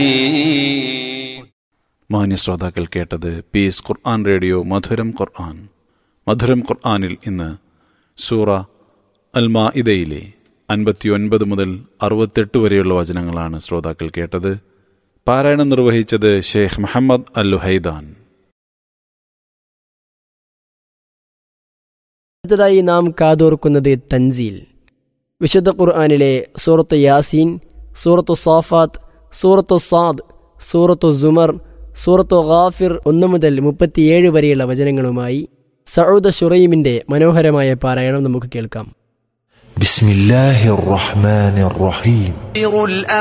മാന്യ ശ്രോതാക്കൾ കേട്ടത് പീസ് ഖുർആൻ റേഡിയോ മധുരം ഖുർആൻ മധുരം ഖുർആനിൽ ഇന്ന് സൂറ അൽമാ ഇതയിലെ അൻപത്തിയൊൻപത് മുതൽ അറുപത്തെട്ട് വരെയുള്ള വചനങ്ങളാണ് ശ്രോതാക്കൾ കേട്ടത് പാരായണം നിർവഹിച്ചത് ഷെയ്ഖ് മുഹമ്മദ് അൽ ലുഹൈദാൻ അടുത്തതായി നാം കാതോർക്കുന്നത് തൻസീൽ വിശുദ്ധ ഖുർആാനിലെ സൂറത്ത് യാസീൻ സൂറത്തു സാഫാത്ത് സൂറത്തു സാദ് സൂറത്തു സുമർ സൂറത്തു ഗാഫിർ ഒന്നു മുതൽ മുപ്പത്തിയേഴ് വരെയുള്ള വചനങ്ങളുമായി സൗദ ഷുറൈമിന്റെ മനോഹരമായ പാരായണം നമുക്ക് കേൾക്കാം بسم الله الرحمن الرحيم